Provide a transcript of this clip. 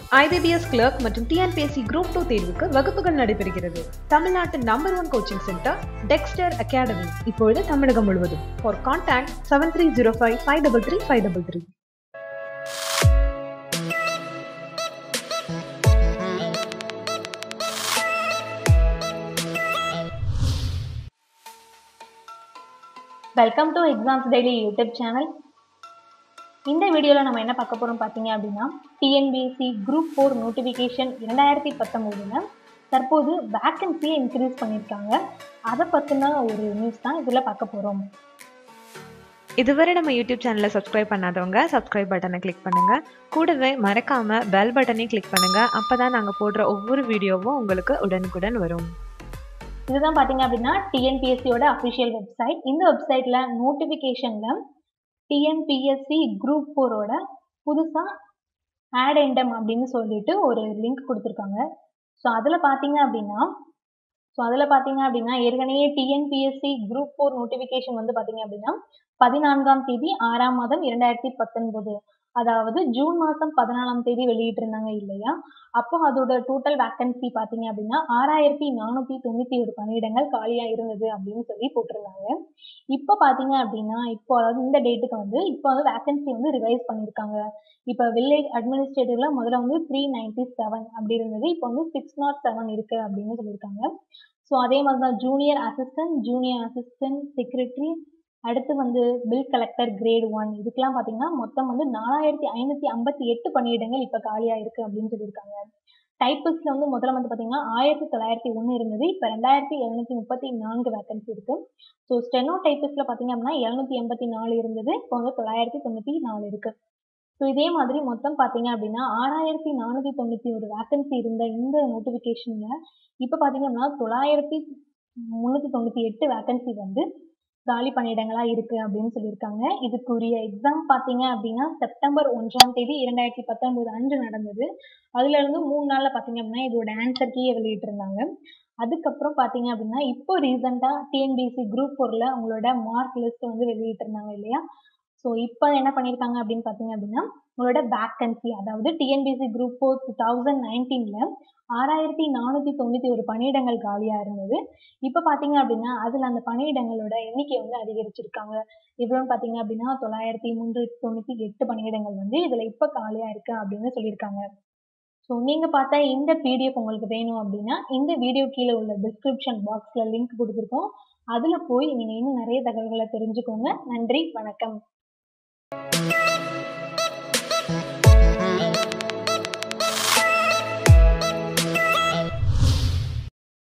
IBPS clerk மற்றும் TNPSC group two தேர்வுக்கு வகுப்புகள் நடைபெறுகிறது தமிழ்நாட்டின் number one coaching centre Dexter academy இப்பொழுது தமிழகம் முழுவதும் for contact seven three zero five five double three five double three welcome to exams daily YouTube channel இந்த வீடியோவில் நம்ம என்ன பார்க்க போகிறோம் பார்த்தீங்க அப்படின்னா டிஎன்பிஎஸ்சி குரூப் ஃபோர் நோட்டிஃபிகேஷன் இரண்டாயிரத்தி பத்தொம்போதில் தற்போது வேக்கன்சியை இன்க்ரீஸ் பண்ணியிருக்காங்க அதை பற்றின ஒரு நியூஸ் தான் இதில் பார்க்க போகிறோம் இதுவரை நம்ம யூடியூப் சேனலை சப்ஸ்கிரைப் பண்ணாதவங்க சப்ஸ்கிரைப் பட்டனை கிளிக் பண்ணுங்க கூடவே மறக்காம பெல் பட்டனையும் கிளிக் பண்ணுங்க அப்பதான் நாங்க போடுற ஒவ்வொரு வீடியோவும் உங்களுக்கு உடனுக்குடன் வரும் இதுதான் பார்த்தீங்க அப்படின்னா டிஎன்பிஎஸ்சியோட அஃபிஷியல் வெப்சைட் இந்த வெப்சைட்டில் நோட்டிஃபிகேஷனில் டிஎன்பிஎஸ்சி குரூப் ஃபோரோட புதுசாக ஆட் எண்டம் அப்படின்னு சொல்லிட்டு ஒரு லிங்க் கொடுத்துருக்காங்க ஸோ அதில் பார்த்தீங்க அப்படின்னா ஸோ அதில் பார்த்தீங்க அப்படின்னா ஏற்கனவே டிஎன்பிஎஸ்சி குரூப் ஃபோர் நோட்டிஃபிகேஷன் வந்து பார்த்தீங்க அப்படின்னா பதினான்காம் தேதி ஆறாம் மாதம் இரண்டாயிரத்தி பத்தொன்பது அதாவது ஜூன் மாதம் பதினாலாம் தேதி வெளியிட்டிருந்தாங்க இல்லையா அப்போ அதோட டோட்டல் வேக்கன்சி பார்த்தீங்க அப்படின்னா ஆறாயிரத்தி நானூற்றி தொண்ணூற்றி ஒரு பணியிடங்கள் காலியாக இருந்தது அப்படின்னு சொல்லி போட்டிருந்தாங்க இப்போ பார்த்தீங்க அப்படின்னா இப்போ அதாவது இந்த டேட்டுக்கு வந்து இப்போ வந்து வேக்கன்சி வந்து ரிவைஸ் பண்ணியிருக்காங்க இப்போ வில்லேஜ் அட்மினிஸ்ட்ரேட்டிவ்ல முதல்ல வந்து த்ரீ நைன்டி செவன் அப்படி இருந்தது இப்போ வந்து சிக்ஸ் நாட் செவன் இருக்கு அப்படின்னு சொல்லியிருக்காங்க ஸோ அதே மாதிரி தான் junior assistant junior assistant secretary அடுத்து வந்து பில் கலெக்டர் கிரேட் ஒன் இதுக்கெல்லாம் பார்த்தீங்கன்னா மொத்தம் வந்து நாலாயிரத்தி ஐநூற்றி ஐம்பத்தி எட்டு பணியிடங்கள் இப்போ காலியாக இருக்குது அப்படின்னு சொல்லியிருக்காங்க டைப்பிஸ்ட்ல வந்து முதல்ல வந்து பார்த்தீங்கன்னா ஆயிரத்தி தொள்ளாயிரத்தி ஒன்று இருந்தது இப்போ ரெண்டாயிரத்தி எழுநூற்றி முப்பத்தி நான்கு வேக்கன்சி இருக்குது ஸோ ஸ்டெனோ டைப்பிஸ்ட்ல பார்த்தீங்க அப்படின்னா எழுநூற்றி எண்பத்தி நாலு இருந்தது இப்போ வந்து தொள்ளாயிரத்தி தொண்ணூற்றி நாலு இருக்குது ஸோ இதே மாதிரி மொத்தம் பார்த்தீங்க அப்படின்னா ஆறாயிரத்தி நானூற்றி தொண்ணூற்றி ஒரு வேக்கன்சி இருந்த இந்த நோட்டிஃபிகேஷனில் இப்போ பார்த்தீங்க அப்படின்னா தொள்ளாயிரத்தி முந்நூற்றி தொண்ணூற்றி எட்டு வேக்கன்சி வந்து காலி பணியிடங்களாக இருக்குது அப்படின்னு சொல்லியிருக்காங்க இதுக்குரிய எக்ஸாம் பார்த்தீங்க அப்படின்னா செப்டம்பர் ஒன்றாம் தேதி இரண்டாயிரத்தி பத்தொன்பது அன்று நடந்தது அதுலேருந்து மூணு நாளில் பார்த்தீங்க அப்படின்னா இதோட ஆன்சர் கீழே வெளியிட்டிருந்தாங்க அதுக்கப்புறம் பார்த்தீங்க அப்படின்னா இப்போ ரீசெண்டாக டிஎன்பிசி குரூப் ஃபோரில் அவங்களோட மார்க் லிஸ்ட் வந்து வெளியிட்டிருந்தாங்க இல்லையா ஸோ இப்போ என்ன பண்ணியிருக்காங்க அப்படின்னு பார்த்தீங்க அப்படின்னா உங்களோட வேக்கன்சி அதாவது TNPSC group four two thousand நைன்டீனில் ஆறாயிரத்தி நானூற்றி தொண்ணூற்றி ஒரு பணியிடங்கள் காலியாக இருந்தது இப்போ பார்த்தீங்க அப்படின்னா அதில் அந்த பணியிடங்களோட எண்ணிக்கை வந்து அதிகரிச்சிருக்காங்க எவ்வளோன்னு பார்த்தீங்க அப்படின்னா தொள்ளாயிரத்தி முந்நூற்றி தொண்ணூற்றி எட்டு பணியிடங்கள் வந்து இதில் இப்போ காலியாக இருக்கு அப்படின்னு சொல்லியிருக்காங்க ஸோ நீங்கள் பார்த்தா இந்த பிடிஎஃப் உங்களுக்கு வேணும் அப்படின்னா இந்த வீடியோ கீழே உள்ள டிஸ்கிரிப்ஷன் பாக்ஸில் லிங்க் கொடுத்துருக்கோம் அதில் போய் நீங்கள் இன்னும் நிறைய தகவல்களை தெரிஞ்சுக்கோங்க நன்றி வணக்கம்